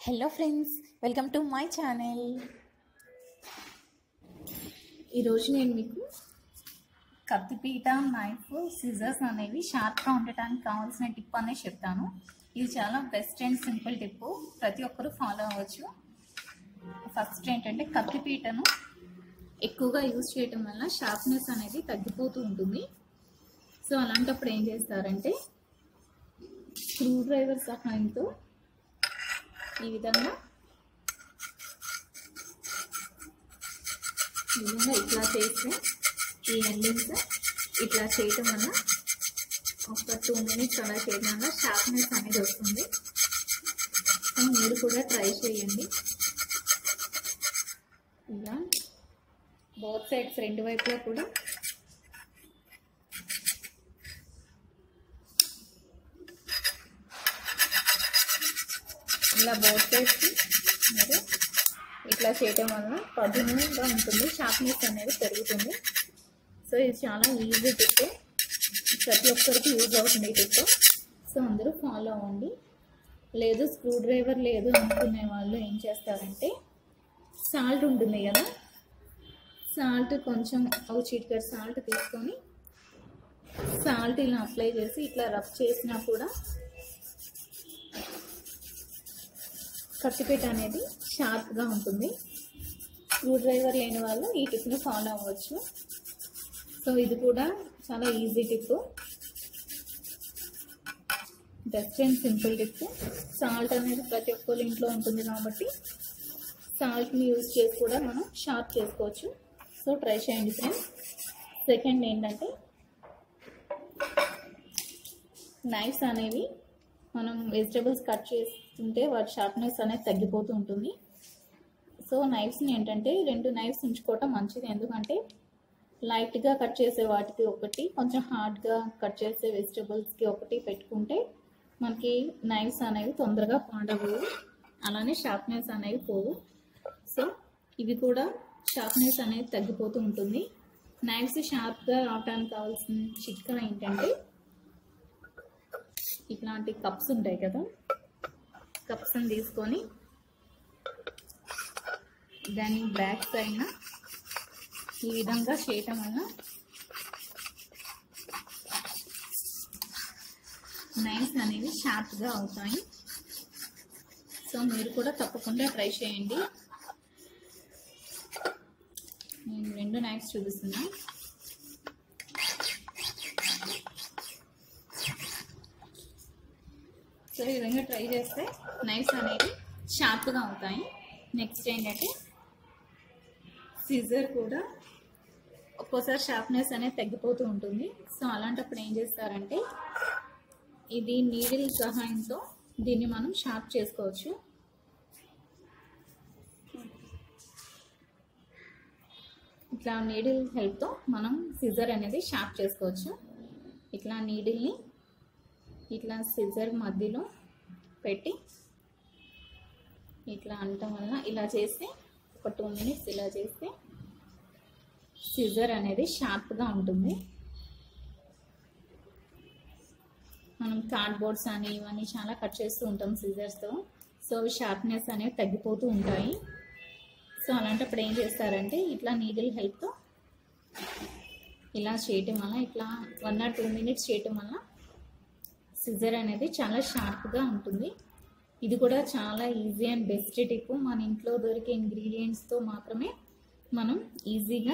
hello friends welcome to my channel ఈరోజు నేను మీకు కత్తిపీట నైఫ్ సిజర్స్ అనేవి షార్ప్గా ఉండటానికి కావాల్సిన టిప్ అనేది చెప్తాను ఇది చాలా బెస్ట్ అండ్ సింపుల్ టిప్ ప్రతి ఒక్కరూ ఫాలో అవ్వచ్చు ఫస్ట్ ఏంటంటే కత్తిపీటను ఎక్కువగా యూజ్ చేయటం వల్ల షార్ప్నెస్ అనేది తగ్గిపోతూ ఉంటుంది సో అలాంటప్పుడు ఏం చేస్తారంటే స్క్రూ డ్రైవర్ సహాయంతో ఈ విధంగా ఈ విధంగా ఇట్లా చేస్తే ఈ ఎండింగ్స్ ఇట్లా చేయటం వల్ల ఒక టూ మినిట్స్ అలా చేయడం వల్ల షార్ప్నెస్ అనేది వస్తుంది సో మీరు కూడా ట్రై చేయండి ఇలా బోత్ సైడ్స్ రెండు వైపులా కూడా ఇలా బోత్ సైడ్స్ మీరు ఇట్లా చేయటం వల్ల పదునుగా ఉంటుంది షార్ప్నెస్ అనేది పెరుగుతుంది సో ఇది చాలా ఈజీ టిప్ ప్రతి ఒక్కరికి యూజ్ అవుతుంది ఈ టిప్ సో అందరూ ఫాలో అవ్వండి లేదు స్క్రూ డ్రైవర్ లేదు అనుకునే వాళ్ళు ఏం చేస్తారంటే సాల్ట్ ఉంటుంది కదా సాల్ట్ కొంచెం ఒక చిటికర్ సాల్ట్ తీసుకొని సాల్ట్ ఇలా అప్లై చేసి ఇట్లా రబ్ చేసినా కూడా కత్తిపీట అనేది షార్ప్గా ఉంటుంది స్క్రూ డ్రైవర్ లేని వాళ్ళు ఈ టిప్ని ఫాలో అవ్వచ్చు సో ఇది కూడా చాలా easy tip best and simple tip salt అనేది ప్రతి ఒక్కరి ఇంట్లో ఉంటుంది కాబట్టి సాల్ట్ని యూజ్ చేసి కూడా మనం షార్ప్ చేసుకోవచ్చు సో ట్రై చేయండి ఫ్రెండ్స్ సెకండ్ ఏంటంటే నైఫ్స్ అనేవి మనం వెజిటబుల్స్ కట్ చేస్తుంటే వాటి షార్ప్నెస్ అనేది తగ్గిపోతూ ఉంటుంది సో నైఫ్స్ని ఏంటంటే రెండు నైఫ్స్ ఉంచుకోవటం మంచిది ఎందుకంటే లైట్గా కట్ చేసే వాటికి ఒకటి కొంచెం హార్డ్గా కట్ చేసే వెజిటబుల్స్కి ఒకటి పెట్టుకుంటే మనకి నైఫ్స్ అనేవి తొందరగా పాడవు అలానే షార్ప్నెస్ అనేవి పోవు సో ఇవి కూడా షార్ప్నెస్ అనేది తగ్గిపోతూ ఉంటుంది నైఫ్స్ షార్ప్గా రావడానికి కావాల్సిన చిట్కా ఏంటంటే ఇట్లాంటి కప్స్ ఉంటాయి కదా కప్స్ని తీసుకొని దాని బ్యాక్ సైడ్న ఈ విధంగా చేయటం వల్ల నైఫ్స్ అనేవి షార్ప్గా అవుతాయి సో మీరు కూడా తప్పకుండా ట్రై చేయండి నేను రెండు నైఫ్స్ చూపిస్తున్నా సో ఈ విధంగా ట్రై చేస్తే నైఫ్స్ అనేవి షార్ప్గా అవుతాయి నెక్స్ట్ ఏంటంటే సిజర్ కూడా ఒక్కోసారి షార్ప్నెస్ అనేది తగ్గిపోతూ ఉంటుంది సో అలాంటప్పుడు ఏం చేస్తారంటే ఇది నీడిల్ సహాయంతో దీన్ని మనం షార్ప్ చేసుకోవచ్చు ఇట్లా నీడిల్ హెల్ప్తో మనం సిజర్ అనేది షార్ప్ చేసుకోవచ్చు ఇట్లా నీడిల్ని ఇట్లా సిజర్ మధ్యలో పెట్టి ఇట్లా అనటం వల్ల ఇలా చేస్తే ఒక టూ మినిట్స్ ఇలా చేస్తే సిజర్ అనేది షార్ప్గా ఉంటుంది మనం కార్డ్బోర్డ్స్ అని ఇవన్నీ చాలా కట్ చేస్తూ ఉంటాం సిజర్స్తో సో అవి షార్ప్నెస్ అనేవి తగ్గిపోతూ ఉంటాయి సో అలాంటప్పుడు ఏం చేస్తారంటే ఇట్లా నీడిల్ హెల్ప్తో ఇలా చేయటం వల్ల ఇట్లా వన్ ఆర్ టూ మినిట్స్ చేయటం వల్ల సిజర్ అనేది చాలా షార్ప్గా ఉంటుంది ఇది కూడా చాలా ఈజీ అండ్ బెస్ట్ టిప్ మన ఇంట్లో దొరికే ఇంగ్రీడియంట్స్తో మాత్రమే మనం ఈజీగా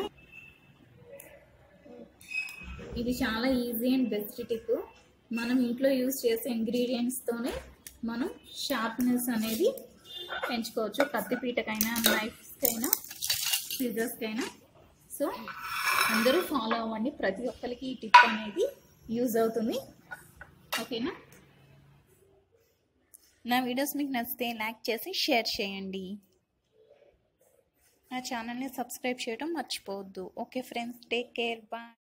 ఇది చాలా ఈజీ అండ్ బెస్ట్ టిప్ మనం ఇంట్లో యూజ్ చేసే ఇంగ్రీడియంట్స్తోనే మనం షార్ప్నెస్ అనేది పెంచుకోవచ్చు కత్తిపీటకైనా నైఫ్స్కైనా సిజర్స్కైనా సో అందరూ ఫాలో అవ్వండి ప్రతి ఒక్కరికి ఈ టిప్ అనేది యూజ్ అవుతుంది ఓకేనా నా వీడియోస్ మీకు నచ్చితే లైక్ చేసి షేర్ చేయండి నా ఛానల్ని సబ్స్క్రైబ్ చేయడం మర్చిపోవద్దు okay friends take care bye